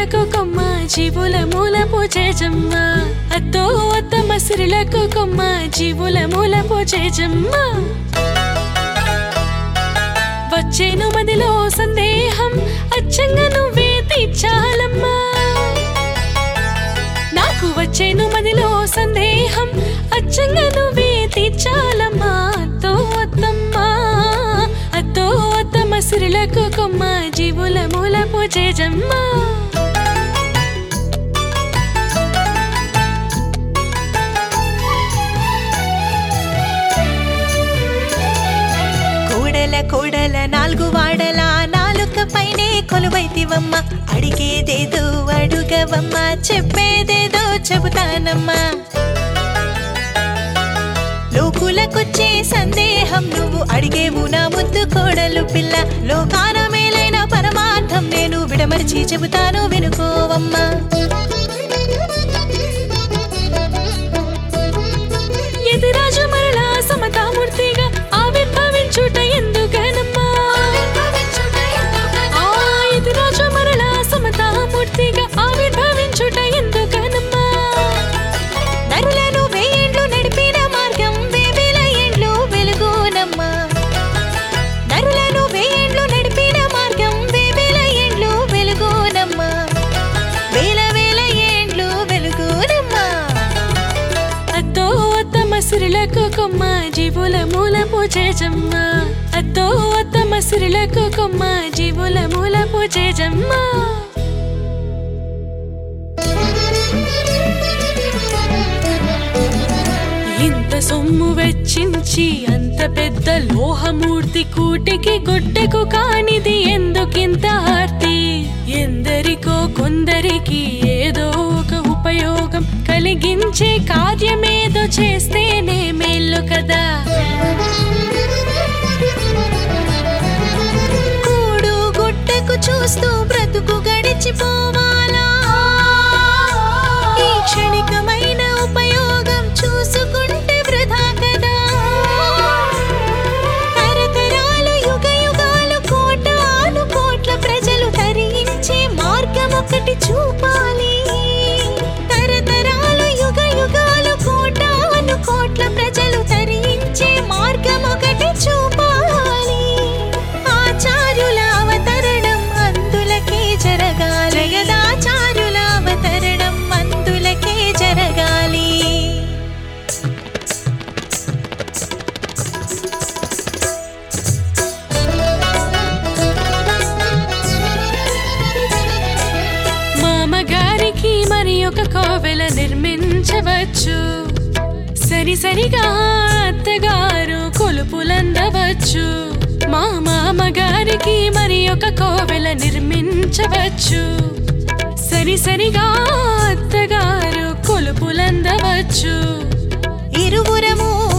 మసిరులకు కొమ్మ జీవుల మూల పూజేజమ్మ అత్తో అత్త మసిరులకు కొమ్మ జీవుల మూల పూజేజమ్మ వచ్చేను మదిలో సందేహం అచ్చంగా నువ్వే తీర్చాలమ్మా నాకు వచ్చేను మదిలో సందేహం అచ్చంగా నువ్వే తీర్చాలమ్మా అత్తో అత్తమ్మా అత్తో అత్తమ్మ సిరులకు కొమ్మ జీవుల మూల పూజేజమ్మా కోడల కోడల నాలుగు వాడల నాలుక పైనే కొలువైతివమ్మ అడిగేదేదో అడుగవమ్మ చెప్పేదేదో చెబుతానమ్మా లోకులకొచ్చే సందేహం నువ్వు అడిగేవు నా ముద్దు కోడలు పిల్ల లోకాన మేలైన పరమార్థం నేను విడమర్చి చెబుతాను వినుకోవమ్మా ఎదురాజు మరలా సమతామూర్తిగా ఆవిర్భవించుట ఎందుకనమ్మా ఆ ఎదురాజు మరలా సమతామూర్తిగా ఆవిర్భవించుట ఎందుకనమ్మా నరులను వేయిండ్లు నడిపిన మార్గం వేవేల ఏండ్లు వెలుగునమ్మా నరులను వేయిండ్లు నడిపిన మార్గం వేవేల ఏండ్లు వెలుగునమ్మా వేల వేల ఏండ్లు వెలుగునమ్మా అత్తో అత్త మసిరులకు కొమ్మ జీవుల మూల పూజేజమ్మ అత్తో అత్త మసిరులకు కొమ్మ జీవుల మూల పూజేజమ్మ ఇంత సొమ్ము వెచ్చించి అంత పెద్ద లోహమూర్తి కూటికి గుడ్డకు కానిది ఎందుకింత ఆర్తి ఎందరికో కొందరికి ఏదో ఒక ఉపయోగం కలిగించే కార్యమేదో చేస్తేనే మేలు కదా కూడు గుట్టకు చూస్తూ బ్రతుకు గడిచిపోవాలా ఈ క్షణికమైన ఉపయోగం చూసుకుంటే వృధా కదా తరతరాలు యుగ యుగాలు కోటాను కోట్ల ప్రజలు తరించే మార్గం ఒకటి చూపాలి తరతరాలు యుగ యుగాలు కోటాను కోట్ల ప్రజలు తరించే మార్గం ఒకటి చూపాలి ఆచార్యుల అవతరణం అందులకే జరగాలి జగదాచార్యుల అవతరణం అందులకే జరగాలి మామగారికి మరి ఒక కోవెల నిర్మించవచ్చు సరి సరిగా అత్తగారు కొలుపులందవచ్చు మా మామగారికి మరి ఒక కోవెల నిర్మించవచ్చు సరి సరిగా అత్తగారు కొలుపులందవచ్చు ఇరువురము